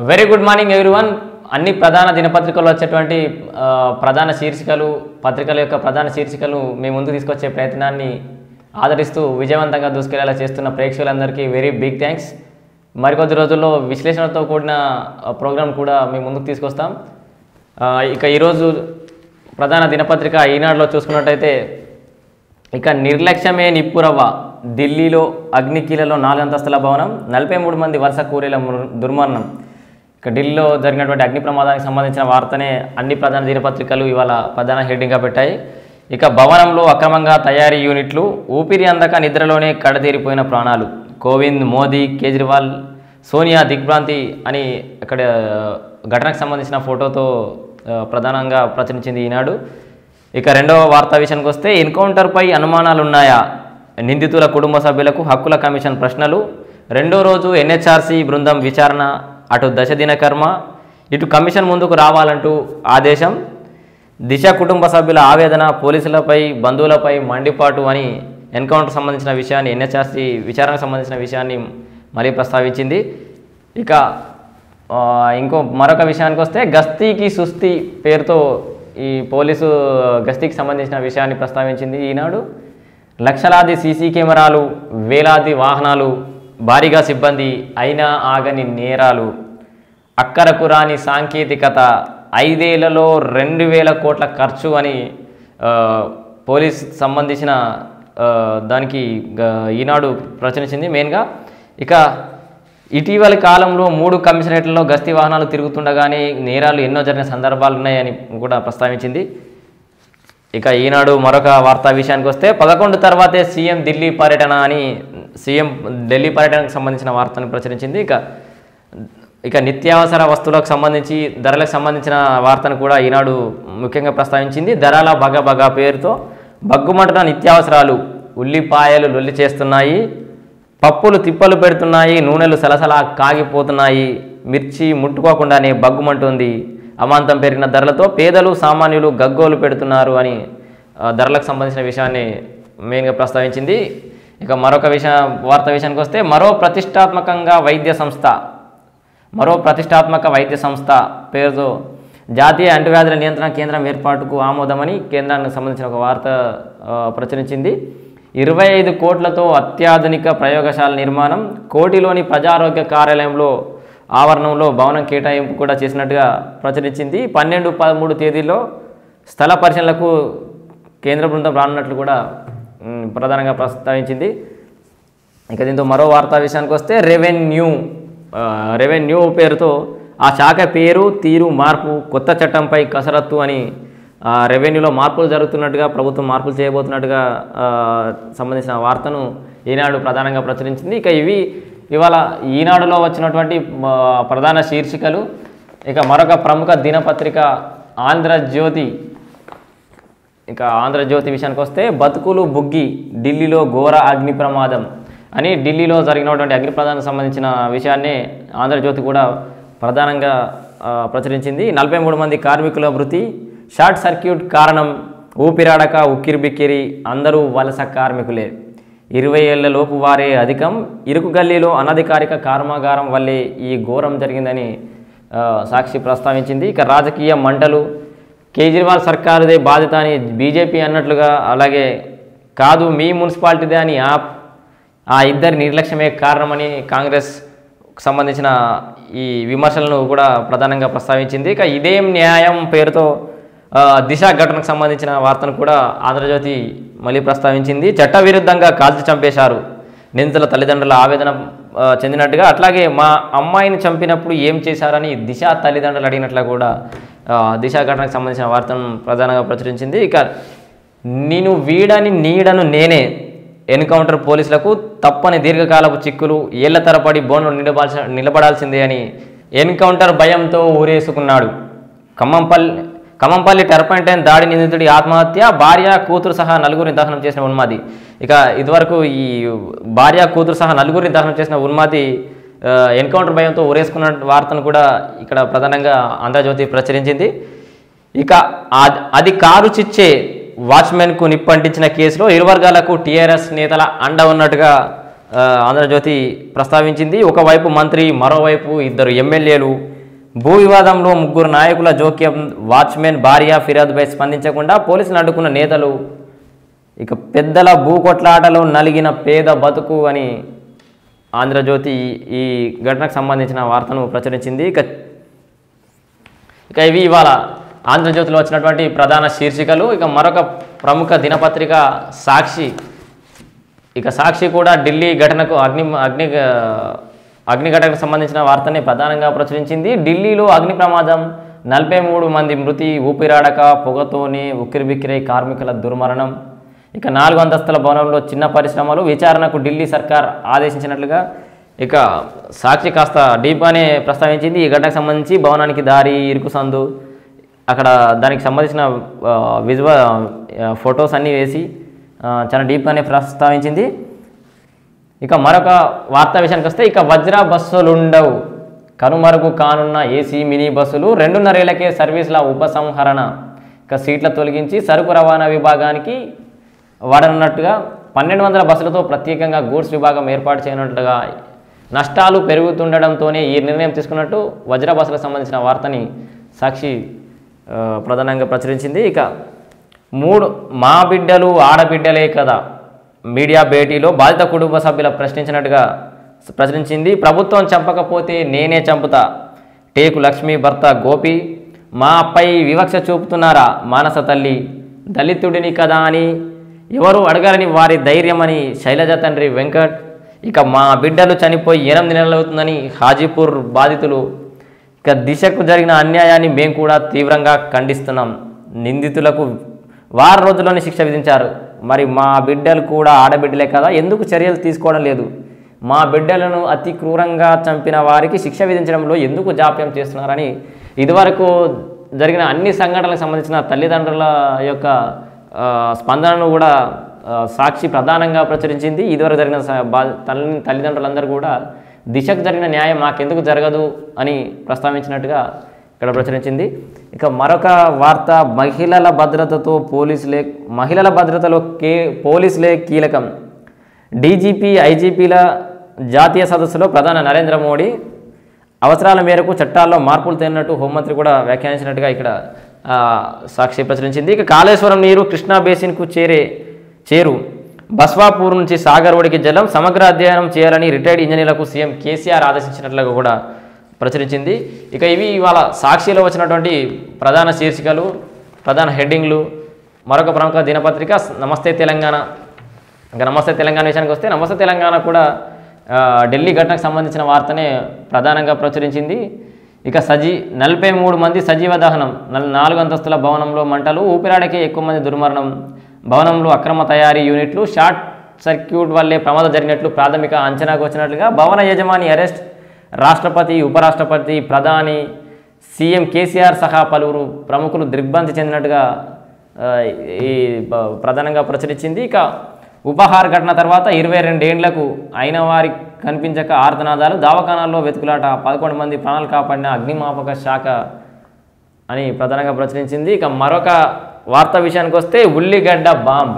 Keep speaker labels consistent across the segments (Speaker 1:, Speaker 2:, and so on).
Speaker 1: very good morning everyone అన్ని ప్రధాన దినపత్రికల్లో వచ్చేటువంటి ఆ, ప్రధాన శీర్షికలు పత్రికల యొక్క ప్రధాన శీర్షికలు మీ ముందు తీసుకొచ్చే ప్రయత్నాన్ని ఆదరిస్తూ విజయవంతంగా దూసుకెళ్లేలా చేస్తున్న ప్రేక్షకులందరికీ వెరీ బిగ్ థ్యాంక్స్ మరికొద్ది రోజుల్లో విశ్లేషణతో కూడిన ఆ, ప్రోగ్రాం కూడా మీ ముందుకు తీసుకొస్తాం ఆ, ఇక ఈరోజు ప్రధాన దినపత్రిక ఈనాడులో చూసుకున్నట్టయితే ఇక నిర్లక్ష్యమే నిప్పురవ్వ ఢిల్లీలో అగ్నికీలలో నాలుగంతస్తుల భవనం నలభై మూడు మంది వరుస కూలీల మృ- దుర్మరణం ఇక ఢిల్లీలో జరిగినటువంటి అగ్ని ప్రమాదానికి సంబంధించిన వార్తనే అన్ని ప్రధాన దినపత్రికలు ఇవాళ ప్రధాన హెడ్డింగ్గా పెట్టాయి ఇక భవనంలో అక్రమంగా తయారీ యూనిట్లు ఊపిరి అందక నిద్రలోనే కడతీరిపోయిన ప్రాణాలు కోవింద్ మోదీ కేజ్రీవాల్ సోనియా దిగ్భ్రాంతి అని అక్కడ ఘటనకు సంబంధించిన ఫోటోతో ఆ, ప్రధానంగా ప్రచురించింది ఈనాడు ఇక రెండవ వార్తా విషయానికి వస్తే ఎన్కౌంటర్పై అనుమానాలు ఉన్నాయా నిందితుల కుటుంబ సభ్యులకు హక్కుల కమిషన్ ప్రశ్నలు రెండో రోజు ఎన్హెచ్ఆర్సీ బృందం విచారణ అటు దశ దిన కర్మ ఇటు కమిషన్ ముందుకు రావాలంటూ ఆదేశం దిశ కుటుంబ సభ్యుల ఆవేదన పోలీసులపై బంధువులపై మండిపాటు అని ఎన్కౌంటర్ సంబంధించిన విషయాన్ని ఎన్హెచ్ఆర్సీ విచారణకు సంబంధించిన విషయాన్ని మళ్ళీ ప్రస్తావించింది ఇక ఆ, ఇంకో మరొక విషయానికి వస్తే గస్తీకి సుస్తి పేరుతో ఈ పోలీసు గస్తీకి సంబంధించిన విషయాన్ని ప్రస్తావించింది ఈనాడు లక్షలాది సీసీ కెమెరాలు వేలాది వాహనాలు భారీగా సిబ్బంది అయినా ఆగని నేరాలు అక్కరకు రాని సాంకేతికత ఐదేళ్లలో రెండు వేల కోట్ల ఖర్చు అని ఆ, పోలీస్ సంబంధించిన ఆ, దానికి గ- ఈనాడు ప్రచురించింది మెయిన్గా ఇక ఇటీవలి కాలంలో మూడు కమిషనరేట్లలో గస్తీ వాహనాలు తిరుగుతుండగానే నేరాలు ఎన్నో జరిగిన సందర్భాలు ఉన్నాయని కూడా ప్రస్తావించింది ఇక ఈనాడు మరొక వార్తా విషయానికి వస్తే పదకొండు తర్వాతే సీఎం ఢిల్లీ పర్యటన అని సీఎం ఢిల్లీ పర్యటనకు సంబంధించిన వార్తను ప్రచురించింది ఇక ఇక నిత్యావసర వస్తువులకు సంబంధించి ధరలకు సంబంధించిన వార్తను కూడా ఈనాడు ముఖ్యంగా ప్రస్తావించింది ధరల బగ బగ పేరుతో బగ్గుమంటున్న నిత్యావసరాలు ఉల్లిపాయలు లొల్లి చేస్తున్నాయి పప్పులు తిప్పలు పెడుతున్నాయి నూనెలు సలసలా కాగిపోతున్నాయి మిర్చి ముట్టుకోకుండానే బగ్గుమంటుంది అమాంతం పెరిగిన ధరలతో పేదలు సామాన్యులు గగ్గోలు పెడుతున్నారు అని ఆ, ధరలకు సంబంధించిన విషయాన్ని మెయిన్గా ప్రస్తావించింది ఇక మరొక విషయ వార్త విషయానికి వస్తే మరో ప్రతిష్టాత్మకంగా వైద్య సంస్థ మరో ప్రతిష్టాత్మక వైద్య సంస్థ పేరుతో జాతీయ అంటువ్యాధుల నియంత్రణ కేంద్రం ఏర్పాటుకు ఆమోదమని కేంద్రానికి సంబంధించిన ఒక వార్త ఆ, ప్రచురించింది ఇరవై ఐదు కోట్లతో అత్యాధునిక ప్రయోగశాల నిర్మాణం కోటిలోని ప్రజారోగ్య కార్యాలయంలో ఆవరణంలో భవనం కేటాయింపు కూడా చేసినట్టుగా ప్రచురించింది పన్నెండు పదమూడు తేదీల్లో స్థల పరిశీలనకు కేంద్ర బృందం రానున్నట్లు కూడా ఉమ్, ప్రధానంగా ప్రస్తావించింది ఇక దీంతో మరో వార్తా విషయానికి వస్తే రెవెన్యూ ఆ, రెవెన్యూ పేరుతో ఆ శాఖ పేరు తీరు మార్పు కొత్త చట్టంపై కసరత్తు అని ఆ, రెవెన్యూలో మార్పులు జరుగుతున్నట్టుగా ప్రభుత్వం మార్పులు చేయబోతున్నట్టుగా ఆ, సంబంధించిన వార్తను ఈనాడు ప్రధానంగా ప్రచురించింది ఇక ఇవి ఇవాళ ఈనాడులో వచ్చినటువంటి ఆ, ప్రధాన శీర్షికలు ఇక మరొక ప్రముఖ దినపత్రిక ఆంధ్రజ్యోతి ఇక ఆంధ్రజ్యోతి విషయానికి వస్తే బతుకులు బుగ్గి ఢిల్లీలో ఘోర అగ్ని ప్రమాదం అని ఢిల్లీలో జరిగినటువంటి అగ్ని ప్రమాదానికి సంబంధించిన విషయాన్ని ఆంధ్రజ్యోతి కూడా ప్రధానంగా ఆ, ప్రచురించింది నలభై మూడు మంది కార్మికుల మృతి షార్ట్ సర్క్యూట్ కారణం ఊపిరాడక ఉక్కిరి బిక్కిరి అందరూ వలస కార్మికులే ఇరవై ఏళ్ల లోపు వారే అధికం ఇరుకు గల్లీలో అనధికారిక కర్మాగారం వల్లే ఈ ఘోరం జరిగిందని ఆ, సాక్షి ప్రస్తావించింది ఇక రాజకీయ మంటలు కేజ్రీవాల్ సర్కారుదే బాధ్యత అని బీజేపీ అన్నట్లుగా అలాగే కాదు మీ మున్సిపాలిటీదే అని ఆప్ ఆ ఇద్దరి నిర్లక్ష్యమే కారణమని కాంగ్రెస్ సంబంధించిన ఈ విమర్శలను కూడా ప్రధానంగా ప్రస్తావించింది ఇక ఇదేం న్యాయం పేరుతో ఆ, దిశ ఘటనకు సంబంధించిన వార్తను కూడా ఆంధ్రజ్యోతి మళ్ళీ ప్రస్తావించింది చట్టవిరుద్ధంగా కాల్చి చంపేశారు నిందితుల తల్లిదండ్రుల ఆవేదన ఆ, చెందినట్టుగా అట్లాగే మా అమ్మాయిని చంపినప్పుడు ఏం చేశారని దిశ తల్లిదండ్రులు అడిగినట్లు కూడా ఆ, దిశ ఘటనకు సంబంధించిన వార్తను ప్రధానంగా ప్రచురించింది ఇక నేను వీడని నీడను నేనే ఎన్కౌంటర్ పోలీసులకు తప్పని దీర్ఘకాలపు చిక్కులు ఏళ్ల తరబడి బోన్లు నిలబాల్సి నిలబడాల్సిందే అని ఎన్కౌంటర్ భయంతో ఊరేసుకున్నాడు ఖమ్మంపల్లి ఖమ్మంపల్లి టెర్పంటైన్ దాడి నిందితుడి ఆత్మహత్య భార్య కూతురు సహా నలుగురిని దహనం చేసిన ఉన్మాది ఇక ఇదివరకు ఈ భార్య కూతురు సహా నలుగురిని దహనం చేసిన ఉన్మాది ఆ, ఎన్కౌంటర్ భయంతో ఊరేసుకున్న వార్తను కూడా ఇక్కడ ప్రధానంగా ఆంధ్రజ్యోతి ప్రచురించింది ఇక ఆ- అది కారు చిచ్చే వాచ్మెన్కు నిప్పంటించిన కేసులో ఇరు వర్గాలకు టీఆర్ఎస్ నేతల అండ ఉన్నట్టుగా ఆ, ఆంధ్రజ్యోతి ప్రస్తావించింది ఒకవైపు మంత్రి మరోవైపు ఇద్దరు ఎమ్మెల్యేలు భూ వివాదంలో ముగ్గురు నాయకుల జోక్యం వాచ్మెన్ భార్య ఫిర్యాదుపై స్పందించకుండా పోలీసులు అడ్డుకున్న నేతలు ఇక పెద్దల భూ కొట్లాటలో నలిగిన పేద బతుకు అని ఆంధ్రజ్యోతి ఈ- ఈ ఘటనకు సంబంధించిన వార్తను ప్రచురించింది ఇక ఇక ఇవి ఇవాళ ఆంధ్రజ్యోతిలో వచ్చినటువంటి ప్రధాన శీర్షికలు ఇక మరొక ప్రముఖ దినపత్రిక సాక్షి ఇక సాక్షి కూడా ఢిల్లీ ఘటనకు అగ్ని అగ్ని అగ్ని ఘటనకు సంబంధించిన వార్తని ప్రధానంగా ప్రచురించింది ఢిల్లీలో అగ్ని ప్రమాదం నలభై మూడు మంది మృతి ఊపిరాడక పొగతోనే ఉక్కిరిబిక్కిరై కార్మికుల దుర్మరణం ఇక నాలుగు అంతస్తుల భవనంలో చిన్న పరిశ్రమలు విచారణకు ఢిల్లీ సర్కార్ ఆదేశించినట్లుగా ఇక సాక్షి కాస్త డీప్గానే ప్రస్తావించింది ఈ ఘటనకు సంబంధించి భవనానికి దారి ఇరుకు సందు అక్కడ దానికి సంబంధించిన విజువల్ ఫొటోస్ అన్నీ వేసి ఆ, చాలా డీప్గానే ప్రస్తావించింది ఇక మరొక వార్తా విషయానికి వస్తే ఇక వజ్ర బస్సులుండవు కనుమరుగు కానున్న ఏసీ మినీ బస్సులు రెండున్నరేళ్లకే సర్వీసుల ఉపసంహరణ ఇక సీట్ల తొలగించి సరుకు రవాణా విభాగానికి వాడనున్నట్టుగా పన్నెండు వందల బస్సులతో ప్రత్యేకంగా గూడ్స్ విభాగం ఏర్పాటు చేయనున్నట్టుగా నష్టాలు పెరుగుతుండడంతోనే ఈ నిర్ణయం తీసుకున్నట్టు వజ్ర బస్సులకు సంబంధించిన వార్తని సాక్షి ఆ, ప్రధానంగా ప్రచురించింది ఇక మూడు మా బిడ్డలు ఆడబిడ్డలే కదా మీడియా భేటీలో బాధిత కుటుంబ సభ్యుల ప్రశ్నించినట్టుగా ప్రచురించింది ప్రభుత్వం చంపకపోతే నేనే చంపుతా టేకు లక్ష్మి భర్త గోపి మాపై వివక్ష చూపుతున్నారా మానస తల్లి దళితుడిని కదా అని ఎవరు అడగరని వారి ధైర్యమని శైలజ తండ్రి వెంకట్ ఇక మా బిడ్డలు చనిపోయి ఎనిమిది నెలలు అవుతుందని హాజీపూర్ బాధితులు ఇక దిశకు జరిగిన అన్యాయాన్ని మేము కూడా తీవ్రంగా ఖండిస్తున్నాం నిందితులకు వారం రోజుల్లోనే శిక్ష విధించారు మరి మా బిడ్డలు కూడా ఆడబిడ్డలే కదా ఎందుకు చర్యలు తీసుకోవడం లేదు మా బిడ్డలను అతి క్రూరంగా చంపిన వారికి శిక్ష విధించడంలో ఎందుకు జాప్యం చేస్తున్నారని ఇదివరకు జరిగిన అన్ని సంఘటనలకు సంబంధించిన తల్లిదండ్రుల యొక్క ఆ, స్పందనను కూడా ఆ, సాక్షి ప్రధానంగా ప్రచురించింది ఇదివరకు జరిగిన స- బా- తల్లి తల్లిదండ్రులందరూ కూడా దిశకు జరిగిన న్యాయం మాకెందుకు జరగదు అని ప్రస్తావించినట్టుగా ఇక్కడ ప్రచురించింది ఇక మరొక వార్త మహిళల భద్రతతో పోలీసులే మహిళల భద్రతలో కే పోలీసులే కీలకం డీజీపీ ఐజీపీల జాతీయ సదస్సులో ప్రధాని నరేంద్ర మోడీ అవసరాల మేరకు చట్టాల్లో మార్పులు తేనట్టు హోంమంత్రి కూడా వ్యాఖ్యానించినట్టుగా ఇక్కడ ఆ, సాక్షి ప్రచురించింది ఇక కాళేశ్వరం నీరు కృష్ణా బేసిన్కు చేరే చేరు బస్వాపూర్ నుంచి సాగర్ ఒడికి జలం సమగ్ర అధ్యయనం చేయాలని రిటైర్డ్ ఇంజనీర్లకు సీఎం కేసీఆర్ ఆదేశించినట్లుగా కూడా ప్రచురించింది ఇక ఇవి ఇవాళ సాక్షిలో వచ్చినటువంటి ప్రధాన శీర్షికలు ప్రధాన హెడ్డింగ్లు మరొక ప్రముఖ దినపత్రిక నమస్తే తెలంగాణ ఇంకా నమస్తే తెలంగాణ విషయానికి వస్తే నమస్తే తెలంగాణ కూడా ఆ, ఢిల్లీ ఘటనకు సంబంధించిన వార్తనే ప్రధానంగా ప్రచురించింది ఇక సజీ నలభై మూడు మంది సజీవ దహనం నల్ నాలుగు అంతస్తుల భవనంలో మంటలు ఊపిరాడకే ఎక్కువ మంది దుర్మరణం భవనంలో అక్రమ తయారీ యూనిట్లు షార్ట్ సర్క్యూట్ వల్లే ప్రమాదం జరిగినట్లు ప్రాథమిక అంచనాకు వచ్చినట్లుగా భవన యజమాని అరెస్ట్ రాష్ట్రపతి ఉపరాష్ట్రపతి ప్రధాని సీఎం కేసీఆర్ సహా పలువురు ప్రముఖులు దిగ్భ్రాంతి చెందినట్టుగా ఆ, ఈ ప- ప్రధానంగా ప్రచురించింది ఇక ఉపహార ఘటన తర్వాత ఇరవై రెండేండ్లకు అయిన వారి కనిపించక ఆర్తనాదాలు దావఖానాల్లో వెతుకులాట పదకొండు మంది ప్రాణాలు కాపాడిన అగ్నిమాపక శాఖ అని ప్రధానంగా ప్రచురించింది ఇక మరొక వార్త విషయానికి వస్తే ఉల్లిగడ్డ బాంబ్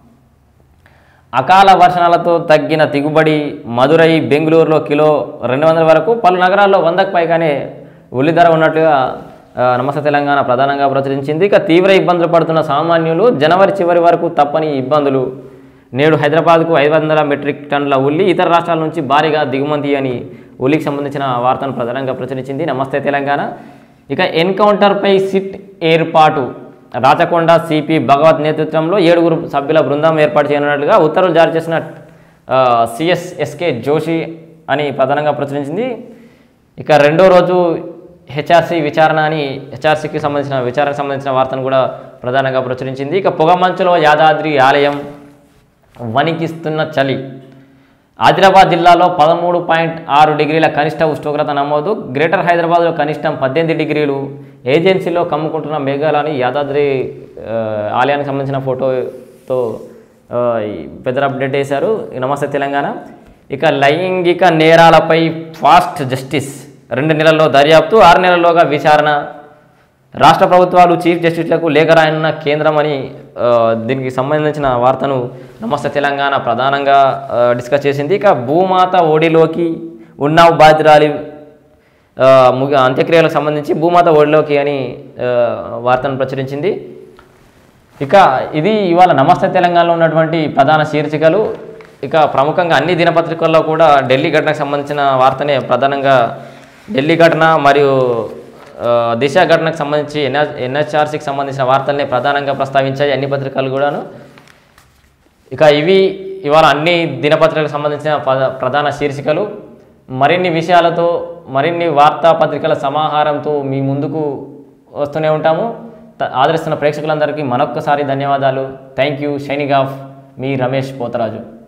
Speaker 1: అకాల వర్షాలతో తగ్గిన దిగుబడి మదురై బెంగళూరులో కిలో రెండు వందల వరకు పలు నగరాల్లో వందకు పైగానే ఉల్లి ధర ఉన్నట్లుగా ఆ, నమస్తే తెలంగాణ ప్రధానంగా ప్రచురించింది ఇక తీవ్ర ఇబ్బందులు పడుతున్న సామాన్యులు జనవరి చివరి వరకు తప్పని ఇబ్బందులు నేడు హైదరాబాద్కు ఐదు వందల మెట్రిక్ టన్నుల ఉల్లి ఇతర రాష్ట్రాల నుంచి భారీగా దిగుమతి అని ఉల్లికి సంబంధించిన వార్తను ప్రధానంగా ప్రచురించింది నమస్తే తెలంగాణ ఇక ఎన్కౌంటర్పై సిట్ ఏర్పాటు రాచకొండ సిపి భగవత్ నేతృత్వంలో ఏడుగురు సభ్యుల బృందం ఏర్పాటు చేయనున్నట్లుగా ఉత్తర్వులు జారీ చేసిన సిఎస్ ఎస్కే జోషి అని ప్రధానంగా ప్రచురించింది ఇక రెండో రోజు హెచ్ఆర్సీ విచారణ అని హెచ్ఆర్సీకి సంబంధించిన విచారణకు సంబంధించిన వార్తను కూడా ప్రధానంగా ప్రచురించింది ఇక పొగమంచులో యాదాద్రి ఆలయం వణికిస్తున్న చలి ఆదిలాబాద్ జిల్లాలో పదమూడు పాయింట్ ఆరు డిగ్రీల కనిష్ట ఉష్ణోగ్రత నమోదు గ్రేటర్ హైదరాబాద్లో కనిష్టం పద్దెనిమిది డిగ్రీలు ఏజెన్సీలో కమ్ముకుంటున్న మేఘాలని యాదాద్రి ఆ, ఆలయానికి సంబంధించిన ఫోటోతో ఆ, ఈ పెద్ద అప్డేట్ చేశారు ఈ నమస్తే తెలంగాణ ఇక లైంగిక నేరాలపై ఫాస్ట్ జస్టిస్ రెండు నెలల్లో దర్యాప్తు ఆరు నెలల్లోగా విచారణ రాష్ట్ర ప్రభుత్వాలు చీఫ్ జస్టిస్లకు లేఖ రాయనున్న కేంద్రం అని ఆ, దీనికి సంబంధించిన వార్తను నమస్తే తెలంగాణ ప్రధానంగా ఆ, డిస్కస్ చేసింది ఇక భూమాత ఒడిలోకి ఉన్నావు బాధితురాలి ఆ, ముగి అంత్యక్రియలకు సంబంధించి భూమాత ఒడిలోకి అని ఆ, వార్తను ప్రచురించింది ఇక ఇది ఇవాళ నమస్తే తెలంగాణలో ఉన్నటువంటి ప్రధాన శీర్షికలు ఇక ప్రముఖంగా అన్ని దినపత్రికల్లో కూడా ఢిల్లీ ఘటనకు సంబంధించిన వార్తనే ప్రధానంగా ఢిల్లీ ఘటన మరియు ఆ, దిశ ఘటనకు సంబంధించి ఎన్హెచ్ ఎన్హెచ్ఆర్సీకి సంబంధించిన వార్తల్ని ప్రధానంగా ప్రస్తావించాయి అన్ని పత్రికలు కూడాను ఇక ఇవి ఇవాళ అన్ని దినపత్రికలకు సంబంధించిన పద- ప్రధాన శీర్షికలు మరిన్ని విషయాలతో మరిన్ని వార్తాపత్రికల సమాహారంతో మీ ముందుకు వస్తూనే ఉంటాము త- ఆదరిస్తున్న ప్రేక్షకులందరికీ మరొక్కసారి ధన్యవాదాలు థ్యాంక్ యూ షైనింగ్ ఆఫ్ మీ రమేష్ పోతరాజు